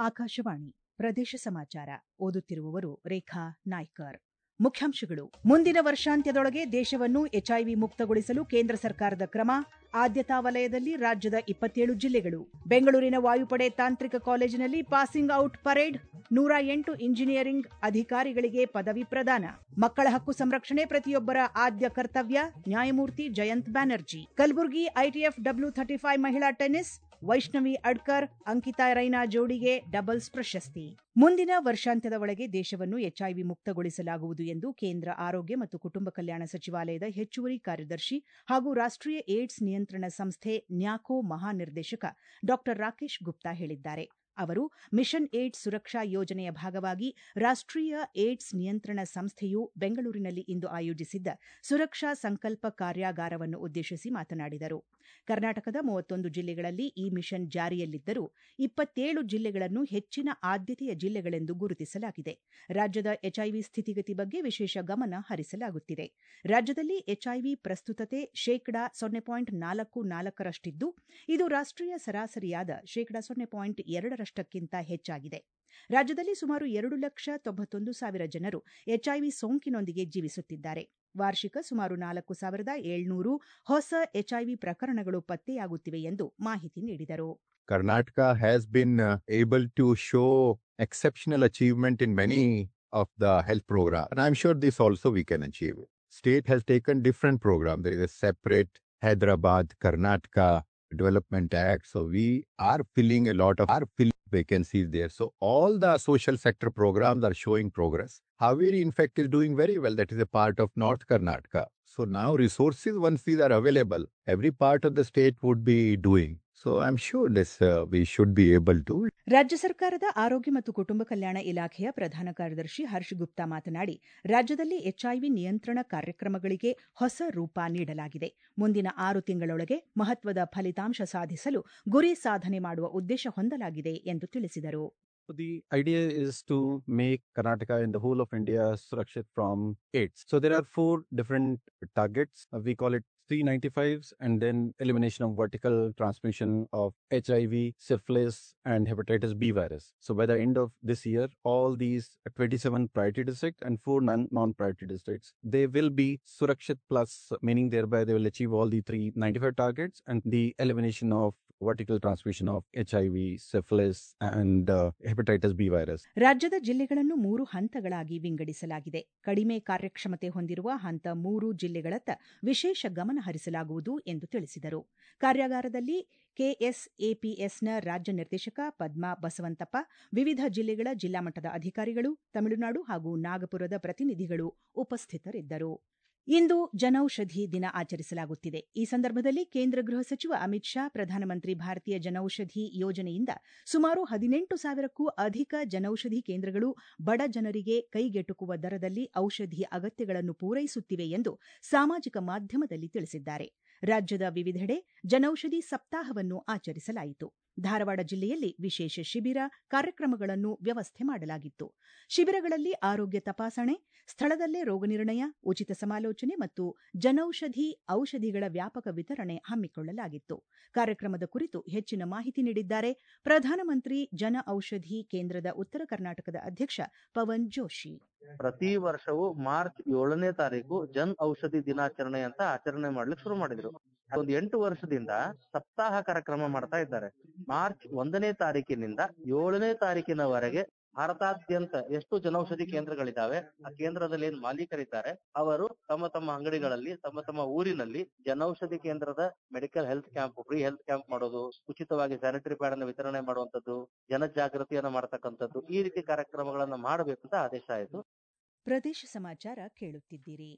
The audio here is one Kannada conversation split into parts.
ಆಕಾಶವಾಣಿ ಪ್ರದೇಶ ಸಮಾಚಾರ ಓದುತ್ತಿರುವವರು ರೇಖಾ ನಾಯ್ಕರ್ ಮುಖ್ಯಾಂಶಗಳು ಮುಂದಿನ ವರ್ಷಾಂತ್ಯದೊಳಗೆ ದೇಶವನ್ನು ಎಚ್ಐವಿ ಮುಕ್ತಗೊಳಿಸಲು ಕೇಂದ್ರ ಸರ್ಕಾರದ ಕ್ರಮ ಆದ್ಯತಾ ವಲಯದಲ್ಲಿ ರಾಜ್ಯದ ಇಪ್ಪತ್ತೇಳು ಜಿಲ್ಲೆಗಳು ಬೆಂಗಳೂರಿನ ವಾಯುಪಡೆ ತಾಂತ್ರಿಕ ಕಾಲೇಜಿನಲ್ಲಿ ಪಾಸಿಂಗ್ ಔಟ್ ಪರೇಡ್ ನೂರ ಎಂಟು ಇಂಜಿನಿಯರಿಂಗ್ ಅಧಿಕಾರಿಗಳಿಗೆ ಪದವಿ ಪ್ರದಾನ ಮಕ್ಕಳ ಹಕ್ಕು ಸಂರಕ್ಷಣೆ ಪ್ರತಿಯೊಬ್ಬರ ಆದ್ಯ ಕರ್ತವ್ಯ ನ್ಯಾಯಮೂರ್ತಿ Jayant Banerjee Kalaburagi ITF W thirty five ಮಹಿಳಾ ಟೆನ್ನಿಸ್ ವೈಷ್ಣವಿ ಅಡ್ಕರ್ ಅಂಕಿತಾ ರೈನಾ ಜೋಡಿಗೆ ಡಬಲ್ಸ್ ಪ್ರಶಸ್ತಿ ಮುಂದಿನ ವರ್ಷಾಂತ್ಯದ ಒಳಗೆ ದೇಶವನ್ನು ಎಚ್ಐವಿ ಮುಕ್ತಗೊಳಿಸಲಾಗುವುದು ಎಂದು ಕೇಂದ್ರ ಆರೋಗ್ಯ ಮತ್ತು ಕುಟುಂಬ ಕಲ್ಯಾಣ ಸಚಿವಾಲಯದ ಹೆಚ್ಚುವರಿ ಕಾರ್ಯದರ್ಶಿ ಹಾಗೂ ರಾಷ್ಟೀಯ ಏಡ್ಸ್ ನಿಯಂತ್ರಣ ಸಂಸ್ಥೆ ನ್ಯಾಕೋ ಮಹಾನಿರ್ದೇಶಕ ಡಾ ರಾಕೇಶ್ ಗುಪ್ತಾ ಹೇಳಿದ್ದಾರೆ ಅವರು ಮಿಷನ್ ಏಡ್ಸ್ ಸುರಕ್ಷಾ ಯೋಜನೆಯ ಭಾಗವಾಗಿ ರಾಷ್ಟೀಯ ಏಡ್ಸ್ ನಿಯಂತ್ರಣ ಸಂಸ್ಥೆಯು ಬೆಂಗಳೂರಿನಲ್ಲಿ ಇಂದು ಆಯೋಜಿಸಿದ್ದ ಸುರಕ್ಷಾ ಸಂಕಲ್ಪ ಕಾರ್ಯಾಗಾರವನ್ನು ಉದ್ದೇಶಿಸಿ ಮಾತನಾಡಿದರು ಕರ್ನಾಟಕದ ಮೂವತ್ತೊಂದು ಜಿಲ್ಲೆಗಳಲ್ಲಿ ಈ ಮಿಷನ್ ಜಾರಿಯಲ್ಲಿದ್ದರೂ ಇಪ್ಪತ್ತೇಳು ಜಿಲ್ಲೆಗಳನ್ನು ಹೆಚ್ಚಿನ ಆದ್ಯತೆಯ ಜಿಲ್ಲೆಗಳೆಂದು ಗುರುತಿಸಲಾಗಿದೆ ರಾಜ್ಯದ ಎಚ್ಐವಿ ಸ್ಥಿತಿಗತಿ ಬಗ್ಗೆ ವಿಶೇಷ ಗಮನ ಹರಿಸಲಾಗುತ್ತಿದೆ ರಾಜ್ಯದಲ್ಲಿ ಎಚ್ಐವಿ ಪ್ರಸ್ತುತತೆ ಶೇಕಡಾ ಸೊನ್ನೆ ಪಾಯಿಂಟ್ ನಾಲ್ಕು ನಾಲ್ಕರಷ್ಟಿದ್ದು ಇದು ರಾಷ್ಟೀಯ ಸರಾಸರಿಯಾದ ಶೇಕಡಾ ಸೊನ್ನೆ ಪಾಯಿಂಟ್ ಎರಡರಷ್ಟಕ್ಕಿಂತ ಹೆಚ್ಚಾಗಿದೆ ರಾಜ್ಯದಲ್ಲಿ ಸುಮಾರು ಎರಡು ಲಕ್ಷ ತೊಂಬತ್ತೊಂದು ಸಾವಿರ ಜನರು ಎಚ್ಐವಿ ಸೋಂಕಿನೊಂದಿಗೆ ಜೀವಿಸುತ್ತಿದ್ದಾರೆ ವಾರ್ಷಿಕ ಸುಮಾರು ನಾಲ್ಕು ಸಾವಿರದ ಏಳ್ನೂರು ಹೊಸ ಎಚ್ಐವಿ ಪ್ರಕರಣಗಳು ಪತ್ತೆಯಾಗುತ್ತಿವೆ ಎಂದು ಮಾಹಿತಿ ನೀಡಿದರು Karnataka has been uh, able to show exceptional achievement in many of the health programs. And I'm sure this also we can achieve. State has taken different programs. There is a separate Hyderabad, Karnataka Development Act. So we are filling a lot of our filling vacancies there. So all the social sector programs are showing progress. Haveri, in fact, is doing very well. That is a part of North Karnataka. So now resources, once these are available, every part of the state would be doing. So I'm sure this uh, we should be able to. ರಾಜ್ಯ ಸರ್ಕಾರದ ಆರೋಗ್ಯ ಮತ್ತು ಕುಟುಂಬ ಕಲ್ಯಾಣ ಇಲಾಖೆಯ ಪ್ರಧಾನ ಕಾರ್ಯದರ್ಶಿ ಹರ್ಷ್ ಗುಪ್ತಾ ಮಾತನಾಡಿ ರಾಜ್ಯದಲ್ಲಿ ಎಚ್ಐವಿ ನಿಯಂತ್ರಣ ಕಾರ್ಯಕ್ರಮಗಳಿಗೆ ಹೊಸ ರೂಪ ನೀಡಲಾಗಿದೆ ಮುಂದಿನ ಆರು ತಿಂಗಳೊಳಗೆ ಮಹತ್ವದ ಫಲಿತಾಂಶ ಸಾಧಿಸಲು ಗುರಿ ಸಾಧನೆ ಮಾಡುವ ಉದ್ದೇಶ ಹೊಂದಲಾಗಿದೆ ಎಂದು ತಿಳಿಸಿದರು So the idea is to make Karnataka and the whole of India Surakshit from AIDS. So there are four different targets. Uh, We call it 395s and then elimination of vertical transmission of HIV, syphilis, and hepatitis B virus. So by the end of this year, all these 27 priority districts and four non- non-priority districts, they will be Surakshit plus, meaning thereby they will achieve all the 395 targets and the elimination of vertical transmission of HIV, syphilis, and uh, hepatitis B virus. ರಾಜ್ಯದ ಜಿಲ್ಲೆಗಳನ್ನು ಮೂರು ಹಂತಗಳಾಗಿ ವಿಂಗಡಿಸಲಾಗಿದೆ ಕಡಿಮೆ ಕಾರ್ಯಕ್ಷಮತೆ ಹೊಂದಿರುವ ಹಂತ ಮೂರು ಜಿಲ್ಲೆಗಳತ್ತ ವಿಶೇಷ ಗಮನ ಹರಿಸಲಾಗುವುದು ಎಂದು ತಿಳಿಸಿದರು ಕಾರ್ಯಾಗಾರದಲ್ಲಿ ಕೆಎಸ್ಎಪಿಎಸ್ನ ರಾಜ್ಯ ನಿರ್ದೇಶಕ ಪದ್ಮಾ ಬಸವಂತಪ್ಪ ವಿವಿಧ ಜಿಲ್ಲೆಗಳ ಜಿಲ್ಲಾ ಮಟ್ಟದ ಅಧಿಕಾರಿಗಳು ತಮಿಳುನಾಡು ಹಾಗೂ ನಾಗಪುರದ ಪ್ರತಿನಿಧಿಗಳು ಉಪಸ್ಥಿತರಿದ್ದರು ಇಂದು ಜನೌಷಧಿ ದಿನ ಆಚರಿಸಲಾಗುತ್ತಿದೆ ಈ ಸಂದರ್ಭದಲ್ಲಿ ಕೇಂದ್ರ ಗೃಹ ಸಚಿವ ಅಮಿತ್ ಶಾ ಪ್ರಧಾನಮಂತ್ರಿ ಭಾರತೀಯ ಜನೌಷಧಿ ಯೋಜನೆಯಿಂದ ಸುಮಾರು ಹದಿನೆಂಟು ಸಾವಿರಕ್ಕೂ ಅಧಿಕ ಜನೌಷಧಿ ಕೇಂದ್ರಗಳು ಬಡ ಜನರಿಗೆ ಕೈಗೆಟುಕುವ ದರದಲ್ಲಿ ಔಷಧಿ ಅಗತ್ಯಗಳನ್ನು ಪೂರೈಸುತ್ತಿವೆ ಎಂದು ಸಾಮಾಜಿಕ ಮಾಧ್ಯಮದಲ್ಲಿ ತಿಳಿಸಿದ್ದಾರೆ ರಾಜ್ಯದ ವಿವಿಧೆಡೆ ಜನೌಷಧಿ ಸಪ್ತಾಹವನ್ನು ಆಚರಿಸಲಾಯಿತು ಧಾರವಾಡ ಜಿಲ್ಲೆಯಲ್ಲಿ ವಿಶೇಷ ಶಿಬಿರ ಕಾರ್ಯಕ್ರಮಗಳನ್ನು ವ್ಯವಸ್ಥೆ ಮಾಡಲಾಗಿತ್ತು ಶಿಬಿರಗಳಲ್ಲಿ ಆರೋಗ್ಯ ತಪಾಸಣೆ ಸ್ಥಳದಲ್ಲೇ ರೋಗನಿರ್ಣಯ ಉಚಿತ ಸಮಾಲೋಚನೆ ಮತ್ತು ಜನೌಷಧಿ ಔಷಧಿಗಳ ವ್ಯಾಪಕ ವಿತರಣೆ ಹಮ್ಮಿಕೊಳ್ಳಲಾಗಿತ್ತು ಕಾರ್ಯಕ್ರಮದ ಕುರಿತು ಹೆಚ್ಚಿನ ಮಾಹಿತಿ ನೀಡಿದ್ದಾರೆ ಪ್ರಧಾನಮಂತ್ರಿ ಜನ ಔಷಧಿ ಕೇಂದ್ರದ ಉತ್ತರ ಕರ್ನಾಟಕದ ಅಧ್ಯಕ್ಷ ಪವನ್ ಜೋಶಿ ಪ್ರತಿ ವರ್ಷವೂ ಮಾರ್ಚ್ ಏಳನೇ ತಾರೀಕು ಜನ್ ಔಷಧಿ ದಿನಾಚರಣೆ ಅಂತ ಆಚರಣೆ ಮಾಡ್ಲಿಕ್ಕೆ ಶುರು ಮಾಡಿದ್ರು ಒಂದು ಎಂಟು ವರ್ಷದಿಂದ ಸಪ್ತಾಹ ಕಾರ್ಯಕ್ರಮ ಮಾಡ್ತಾ ಇದ್ದಾರೆ ಮಾರ್ಚ್ ಒಂದನೇ ತಾರೀಕಿನಿಂದ ಏಳನೇ ತಾರೀಕಿನವರೆಗೆ ಭಾರತಾದ್ಯಂತ ಎಷ್ಟು ಜನೌಷಧಿ ಕೇಂದ್ರಗಳಿದಾವೆ ಆ ಕೇಂದ್ರದಲ್ಲಿ ಏನ್ ಮಾಲೀಕರಿದ್ದಾರೆ ಅವರು ತಮ್ಮ ತಮ್ಮ ಅಂಗಡಿಗಳಲ್ಲಿ ತಮ್ಮ ತಮ್ಮ ಊರಿನಲ್ಲಿ ಜನೌಷಧಿ ಕೇಂದ್ರದ medical health camp free health camp ಮಾಡೋದು ಉಚಿತವಾಗಿ ಸ್ಯಾನಿಟರಿ ಪ್ಯಾಡ್ ಅನ್ನು ವಿತರಣೆ ಮಾಡುವಂತದ್ದು ಜನಜಾಗೃತಿಯನ್ನ ಮಾಡ್ತಕ್ಕಂಥದ್ದು ಈ ರೀತಿ ಕಾರ್ಯಕ್ರಮಗಳನ್ನ ಮಾಡಬೇಕು ಅಂತ ಆದೇಶ ಆಯಿತು ಪ್ರದೇಶ ಸಮಾಚಾರ ಕೇಳುತ್ತಿದ್ದೀರಿ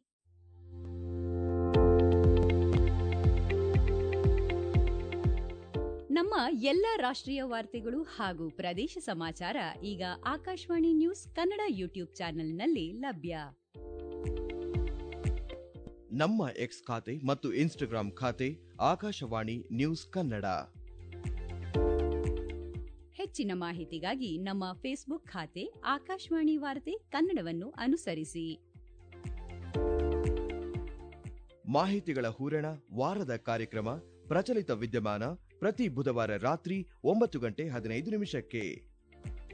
ನಮ್ಮ ಎಲ್ಲ ರಾಷ್ಟ್ರೀಯ ವಾರ್ತೆಗಳು ಹಾಗೂ ಪ್ರದೇಶ ಸಮಾಚಾರ ಈಗ ಆಕಾಶವಾಣಿ ನ್ಯೂಸ್ ಕನ್ನಡ ಯೂಟ್ಯೂಬ್ ಚಾನೆಲ್ನಲ್ಲಿ ಲಭ್ಯ ನಮ್ಮ ಎಕ್ಸ್ ಖಾತೆ ಮತ್ತು ಇನ್ಸ್ಟಾಗ್ರಾಂ ಖಾತೆ ಆಕಾಶವಾಣಿ ನ್ಯೂಸ್ ಕನ್ನಡ ಹೆಚ್ಚಿನ ಮಾಹಿತಿಗಾಗಿ ನಮ್ಮ ಫೇಸ್ಬುಕ್ ಖಾತೆ ಆಕಾಶವಾಣಿ ವಾರ್ತೆ ಕನ್ನಡವನ್ನು ಅನುಸರಿಸಿ ಮಾಹಿತಿಗಳ ಹೂರಣ ವಾರದ ಕಾರ್ಯಕ್ರಮ ಪ್ರಚಲಿತ ವಿದ್ಯಮಾನ ಪ್ರತಿ ಬುಧವಾರ ರಾತ್ರಿ ಒಂಬತ್ತು ಗಂಟೆ ಹದಿನೈದು ನಿಮಿಷಕ್ಕೆ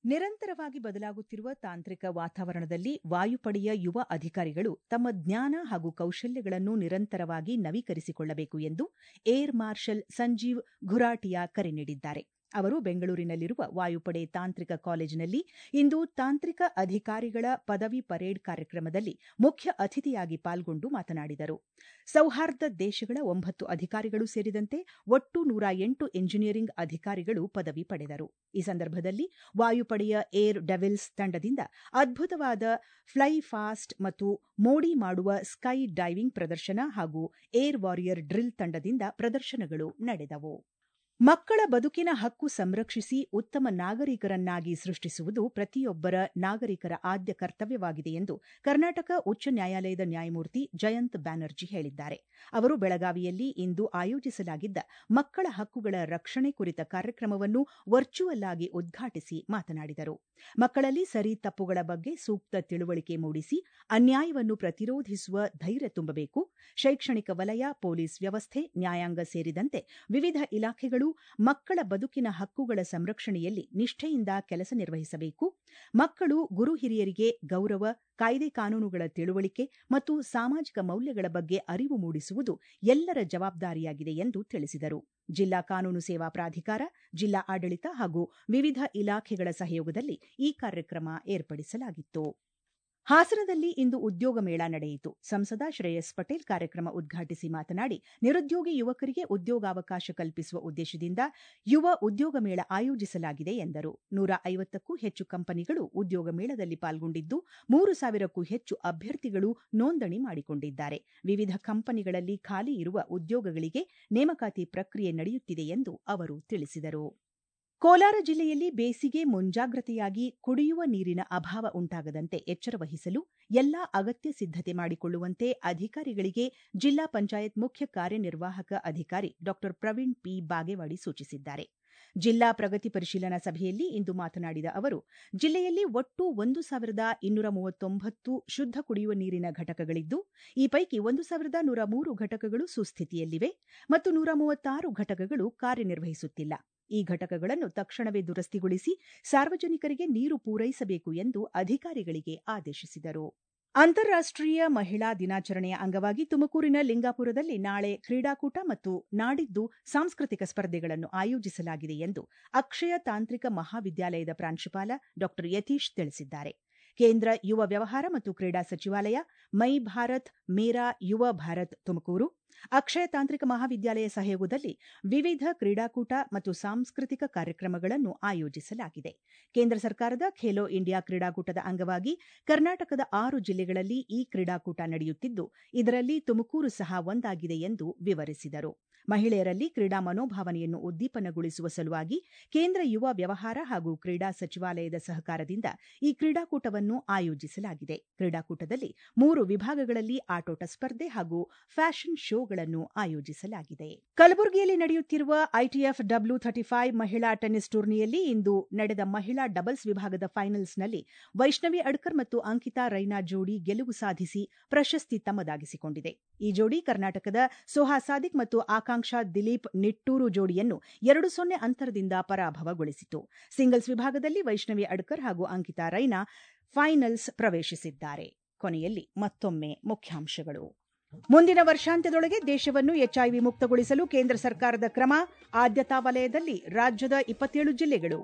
ನಿರಂತರವಾಗಿ ಬದಲಾಗುತ್ತಿರುವ ತಾಂತ್ರಿಕ ವಾತಾವರಣದಲ್ಲಿ ವಾಯುಪಡೆಯ ಯುವ ಅಧಿಕಾರಿಗಳು ತಮ್ಮ ಜ್ಞಾನ ಹಾಗೂ ಕೌಶಲ್ಯಗಳನ್ನು ನಿರಂತರವಾಗಿ ನವೀಕರಿಸಿಕೊಳ್ಳಬೇಕು ಎಂದು ಏರ್ ಮಾರ್ಷಲ್ ಸಂಜೀವ್ ಘುರಾಟಿಯಾ ಕರೆ ನೀಡಿದ್ದಾರೆ ಅವರು ಬೆಂಗಳೂರಿನಲ್ಲಿರುವ ವಾಯುಪಡೆ ತಾಂತ್ರಿಕ ಕಾಲೇಜಿನಲ್ಲಿ ಇಂದು ತಾಂತ್ರಿಕ ಅಧಿಕಾರಿಗಳ ಪದವಿ ಪರೇಡ್ ಕಾರ್ಯಕ್ರಮದಲ್ಲಿ ಮುಖ್ಯ ಅತಿಥಿಯಾಗಿ ಪಾಲ್ಗೊಂಡು ಮಾತನಾಡಿದರು ಸೌಹಾರ್ದ ದೇಶಗಳ ಒಂಬತ್ತು ಅಧಿಕಾರಿಗಳು ಸೇರಿದಂತೆ ಒಟ್ಟು ನೂರ ಎಂಟು ಎಂಜಿನಿಯರಿಂಗ್ ಅಧಿಕಾರಿಗಳು ಪದವಿ ಪಡೆದರು ಈ ಸಂದರ್ಭದಲ್ಲಿ ವಾಯುಪಡೆಯ ಏರ್ ಡೆವಿಲ್ಸ್ ತಂಡದಿಂದ ಅದ್ಭುತವಾದ ಫ್ಲೈ ಫಾಸ್ಟ್ ಮತ್ತು ಮೋಡಿ ಮಾಡುವ ಸ್ಕೈ ಡೈವಿಂಗ್ ಪ್ರದರ್ಶನ ಹಾಗೂ ಏರ್ ವಾರಿಯರ್ ಡ್ರಿಲ್ ತಂಡದಿಂದ ಪ್ರದರ್ಶನಗಳು ನಡೆದವು ಮಕ್ಕಳ ಬದುಕಿನ ಹಕ್ಕು ಸಂರಕ್ಷಿಸಿ ಉತ್ತಮ ನಾಗರಿಕರನ್ನಾಗಿ ಸೃಷ್ಟಿಸುವುದು ಪ್ರತಿಯೊಬ್ಬರ ನಾಗರಿಕರ ಆದ್ಯ ಕರ್ತವ್ಯವಾಗಿದೆ ಎಂದು ಕರ್ನಾಟಕ ಉಚ್ಚ ನ್ಯಾಯಾಲಯದ ನ್ಯಾಯಮೂರ್ತಿ ಜಯಂತ್ ಬ್ಯಾನರ್ಜಿ ಹೇಳಿದ್ದಾರೆ ಅವರು ಬೆಳಗಾವಿಯಲ್ಲಿ ಇಂದು ಆಯೋಜಿಸಲಾಗಿದ್ದ ಮಕ್ಕಳ ಹಕ್ಕುಗಳ ರಕ್ಷಣೆ ಕುರಿತ ಕಾರ್ಯಕ್ರಮವನ್ನು ವರ್ಚುವಲ್ ಆಗಿ ಉದ್ಘಾಟಿಸಿ ಮಾತನಾಡಿದರು ಮಕ್ಕಳಲ್ಲಿ ಸರಿ ತಪ್ಪುಗಳ ಬಗ್ಗೆ ಸೂಕ್ತ ತಿಳುವಳಿಕೆ ಮೂಡಿಸಿ ಅನ್ಯಾಯವನ್ನು ಪ್ರತಿರೋಧಿಸುವ ಧೈರ್ಯ ತುಂಬಬೇಕು ಶೈಕ್ಷಣಿಕ ವಲಯ ಪೊಲೀಸ್ ವ್ಯವಸ್ಥೆ ನ್ಯಾಯಾಂಗ ಸೇರಿದಂತೆ ವಿವಿಧ ಇಲಾಖೆಗಳು ಮಕ್ಕಳ ಬದುಕಿನ ಹಕ್ಕುಗಳ ಸಂರಕ್ಷಣೆಯಲ್ಲಿ ನಿಷ್ಠೆಯಿಂದ ಕೆಲಸ ನಿರ್ವಹಿಸಬೇಕು ಮಕ್ಕಳು ಗುರು ಹಿರಿಯರಿಗೆ ಗೌರವ ಕಾಯ್ದೆ ಕಾನೂನುಗಳ ತಿಳುವಳಿಕೆ ಮತ್ತು ಸಾಮಾಜಿಕ ಮೌಲ್ಯಗಳ ಬಗ್ಗೆ ಅರಿವು ಮೂಡಿಸುವುದು ಎಲ್ಲರ ಜವಾಬ್ದಾರಿಯಾಗಿದೆ ಎಂದು ತಿಳಿಸಿದರು ಜಿಲ್ಲಾ ಕಾನೂನು ಸೇವಾ ಪ್ರಾಧಿಕಾರ ಜಿಲ್ಲಾ ಆಡಳಿತ ಹಾಗೂ ವಿವಿಧ ಇಲಾಖೆಗಳ ಸಹಯೋಗದಲ್ಲಿ ಈ ಕಾರ್ಯಕ್ರಮ ಏರ್ಪಡಿಸಲಾಗಿತ್ತು ಹಾಸನದಲ್ಲಿ ಇಂದು ಉದ್ಯೋಗ ಮೇಳ ನಡೆಯಿತು ಸಂಸದ ಶ್ರೇಯಸ್ ಪಟೇಲ್ ಕಾರ್ಯಕ್ರಮ ಉದ್ಘಾಟಿಸಿ ಮಾತನಾಡಿ ನಿರುದ್ಯೋಗಿ ಯುವಕರಿಗೆ ಉದ್ಯೋಗಾವಕಾಶ ಕಲ್ಪಿಸುವ ಉದ್ದೇಶದಿಂದ ಯುವ ಉದ್ಯೋಗ ಮೇಳ ಆಯೋಜಿಸಲಾಗಿದೆ ಎಂದರು ನೂರ ಐವತ್ತಕ್ಕೂ ಹೆಚ್ಚು ಕಂಪನಿಗಳು ಉದ್ಯೋಗ ಮೇಳದಲ್ಲಿ ಪಾಲ್ಗೊಂಡಿದ್ದು ಮೂರು ಸಾವಿರಕ್ಕೂ ಹೆಚ್ಚು ಅಭ್ಯರ್ಥಿಗಳು ನೋಂದಣಿ ಮಾಡಿಕೊಂಡಿದ್ದಾರೆ ವಿವಿಧ ಕಂಪನಿಗಳಲ್ಲಿ ಖಾಲಿ ಇರುವ ಉದ್ಯೋಗಗಳಿಗೆ ನೇಮಕಾತಿ ಪ್ರಕ್ರಿಯೆ ನಡೆಯುತ್ತಿದೆ ಎಂದು ಅವರು ತಿಳಿಸಿದರು ಕೋಲಾರ ಜಿಲ್ಲೆಯಲ್ಲಿ ಬೇಸಿಗೆ ಮುಂಜಾಗ್ರತೆಯಾಗಿ ಕುಡಿಯುವ ನೀರಿನ ಅಭಾವ ಉಂಟಾಗದಂತೆ ಎಚ್ಚರ ವಹಿಸಲು ಎಲ್ಲಾ ಅಗತ್ಯ ಸಿದ್ದತೆ ಮಾಡಿಕೊಳ್ಳುವಂತೆ ಅಧಿಕಾರಿಗಳಿಗೆ ಜಿಲ್ಲಾ ಪಂಚಾಯತ್ ಮುಖ್ಯ ಕಾರ್ಯನಿರ್ವಾಹಕ ಅಧಿಕಾರಿ ಡಾ ಪ್ರವೀಣ್ ಪಿ ಬಾಗೇವಾಡಿ ಸೂಚಿಸಿದ್ದಾರೆ ಜಿಲ್ಲಾ ಪ್ರಗತಿ ಪರಿಶೀಲನಾ ಸಭೆಯಲ್ಲಿ ಇಂದು ಮಾತನಾಡಿದ ಅವರು ಜಿಲ್ಲೆಯಲ್ಲಿ ಒಟ್ಟು ಒಂದು ಸಾವಿರದ ಇನ್ನೂರ ಮೂವತ್ತೊಂಬತ್ತು ಶುದ್ಧ ಕುಡಿಯುವ ನೀರಿನ ಘಟಕಗಳಿದ್ದು ಈ ಪೈಕಿ ಒಂದು ಸಾವಿರದ ನೂರ ಮೂರು ಘಟಕಗಳು ಸುಸ್ಥಿತಿಯಲ್ಲಿವೆ ಮತ್ತು ನೂರ ಮೂವತ್ತಾರು ಘಟಕಗಳು ಕಾರ್ಯನಿರ್ವಹಿಸುತ್ತಿಲ್ಲ ಈ ಘಟಕಗಳನ್ನು ತಕ್ಷಣವೇ ದುರಸ್ತಿಗೊಳಿಸಿ ಸಾರ್ವಜನಿಕರಿಗೆ ನೀರು ಪೂರೈಸಬೇಕು ಎಂದು ಅಧಿಕಾರಿಗಳಿಗೆ ಆದೇಶಿಸಿದರು ಅಂತಾರಾಷ್ಟೀಯ ಮಹಿಳಾ ದಿನಾಚರಣೆಯ ಅಂಗವಾಗಿ ತುಮಕೂರಿನ ಲಿಂಗಾಪುರದಲ್ಲಿ ನಾಳೆ ಕ್ರೀಡಾಕೂಟ ಮತ್ತು ನಾಡಿದ್ದು ಸಾಂಸ್ಕೃತಿಕ ಸ್ಪರ್ಧೆಗಳನ್ನು ಆಯೋಜಿಸಲಾಗಿದೆ ಎಂದು ಅಕ್ಷಯ ತಾಂತ್ರಿಕ ಮಹಾವಿದ್ಯಾಲಯದ ಪ್ರಾಂಶುಪಾಲ ಡಾ ಯತೀಶ್ ತಿಳಿಸಿದ್ದಾರೆ ಕೇಂದ್ರ ಯುವ ವ್ಯವಹಾರ ಮತ್ತು ಕ್ರೀಡಾ ಸಚಿವಾಲಯ ಮೈ ಭಾರತ್ ಮೇರಾ ಯುವ ಭಾರತ್ ತುಮಕೂರು ಅಕ್ಷಯ ತಾಂತ್ರಿಕ ಮಹಾವಿದ್ಯಾಲಯ ಸಹಯೋಗದಲ್ಲಿ ವಿವಿಧ ಕ್ರೀಡಾಕೂಟ ಮತ್ತು ಸಾಂಸ್ಕೃತಿಕ ಕಾರ್ಯಕ್ರಮಗಳನ್ನು ಆಯೋಜಿಸಲಾಗಿದೆ ಕೇಂದ್ರ ಸರ್ಕಾರದ ಖೇಲೋ ಇಂಡಿಯಾ ಕ್ರೀಡಾಕೂಟದ ಅಂಗವಾಗಿ ಕರ್ನಾಟಕದ ಆರು ಜಿಲ್ಲೆಗಳಲ್ಲಿ ಈ ಕ್ರೀಡಾಕೂಟ ನಡೆಯುತ್ತಿದ್ದು ಇದರಲ್ಲಿ ತುಮಕೂರು ಸಹ ಒಂದಾಗಿದೆ ಎಂದು ವಿವರಿಸಿದರು ಮಹಿಳೆಯರಲ್ಲಿ ಕ್ರೀಡಾ ಮನೋಭಾವನೆಯನ್ನು ಉದ್ದೀಪನಗೊಳಿಸುವ ಸಲುವಾಗಿ ಕೇಂದ್ರ ಯುವ ವ್ಯವಹಾರ ಹಾಗೂ ಕ್ರೀಡಾ ಸಚಿವಾಲಯದ ಸಹಕಾರದಿಂದ ಈ ಕ್ರೀಡಾಕೂಟವನ್ನು ಆಯೋಜಿಸಲಾಗಿದೆ ಕ್ರೀಡಾಕೂಟದಲ್ಲಿ ಮೂರು ವಿಭಾಗಗಳಲ್ಲಿ ಆಟೋಟ ಸ್ಪರ್ಧೆ ಹಾಗೂ ಫ್ಯಾಷನ್ ಶೋಗಳನ್ನು ಆಯೋಜಿಸಲಾಗಿದೆ ಕಲಬುರಗಿಯಲ್ಲಿ ನಡೆಯುತ್ತಿರುವ ಐಟಿಎಫ್ ಡಬ್ಲ್ಯೂ ಥರ್ಟಿ ಫೈವ್ ಮಹಿಳಾ ಟೆನ್ನಿಸ್ ಟೂರ್ನಿಯಲ್ಲಿ ಇಂದು ನಡೆದ ಮಹಿಳಾ ಡಬಲ್ಸ್ ವಿಭಾಗದ ಫೈನಲ್ಸ್ನಲ್ಲಿ ವೈಷ್ಣವಿ ಅಡ್ಕರ್ ಮತ್ತು ಅಂಕಿತಾ ರೈನಾ ಜೋಡಿ ಗೆಲುವು ಸಾಧಿಸಿ ಪ್ರಶಸ್ತಿ ತಮ್ಮದಾಗಿಸಿಕೊಂಡಿದೆ ಈ ಜೋಡಿ ಕರ್ನಾಟಕದ ಸೋಹಾ ಸಾದಿಕ್ ಮತ್ತು ಆಕಾಂಕ್ಷಾ ದಿಲೀಪ್ ನಿಟ್ಟೂರು ಜೋಡಿಯನ್ನು ಎರಡು ಸೊನ್ನೆ ಅಂತರದಿಂದ ಪರಾಭವಗೊಳಿಸಿತು ಸಿಂಗಲ್ಸ್ ವಿಭಾಗದಲ್ಲಿ ವೈಷ್ಣವಿ ಅಡ್ಕರ್ ಹಾಗೂ ಅಂಕಿತಾ ರೈನಾ ಫೈನಲ್ಸ್ ಪ್ರವೇಶಿಸಿದ್ದಾರೆ ಕೊನೆಯಲ್ಲಿ ಮತ್ತೊಮ್ಮೆ ಮುಖ್ಯಾಂಶಗಳು ಮುಂದಿನ ವರ್ಷಾಂತ್ಯದೊಳಗೆ ದೇಶವನ್ನು ಎಚ್ಐವಿ ಮುಕ್ತಗೊಳಿಸಲು ಕೇಂದ್ರ ಸರ್ಕಾರದ ಕ್ರಮ ಆದ್ಯತಾ ವಲಯದಲ್ಲಿ ರಾಜ್ಯದ ಇಪ್ಪತ್ತೇಳು ಜಿಲ್ಲೆಗಳು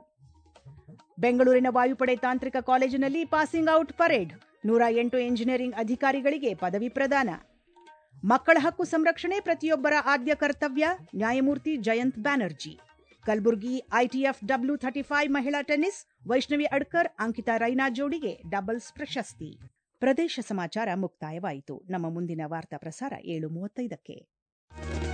ಬೆಂಗಳೂರಿನ ವಾಯುಪಡೆ ತಾಂತ್ರಿಕ ಕಾಲೇಜಿನಲ್ಲಿ ಪಾಸಿಂಗ್ ಔಟ್ ಪರೇಡ್ ನೂರ ಎಂಟು ಎಂಜಿನಿಯರಿಂಗ್ ಅಧಿಕಾರಿಗಳಿಗೆ ಪದವಿ ಪ್ರದಾನ ಮಕ್ಕಳ ಹಕ್ಕು ಸಂರಕ್ಷಣೆ ಪ್ರತಿಯೊಬ್ಬರ ಆದ್ಯ ಕರ್ತವ್ಯ ನ್ಯಾಯಮೂರ್ತಿ Jayant Banerjee Kalaburagi ITF W thirty five ಮಹಿಳಾ ಟೆನ್ನಿಸ್ ವೈಷ್ಣವಿ ಅಡ್ಕರ್ ಅಂಕಿತಾ ರೈನಾ ಜೋಡಿಗೆ ಡಬಲ್ಸ್ ಪ್ರಶಸ್ತಿ ಪ್ರದೇಶ ಸಮಾಚಾರ ಮುಕ್ತಾಯವಾಯಿತು ನಮ್ಮ ಮುಂದಿನ ವಾರ್ತಾ ಪ್ರಸಾರ ಏಳು ಮೂವತ್ತೈದಕ್ಕೆ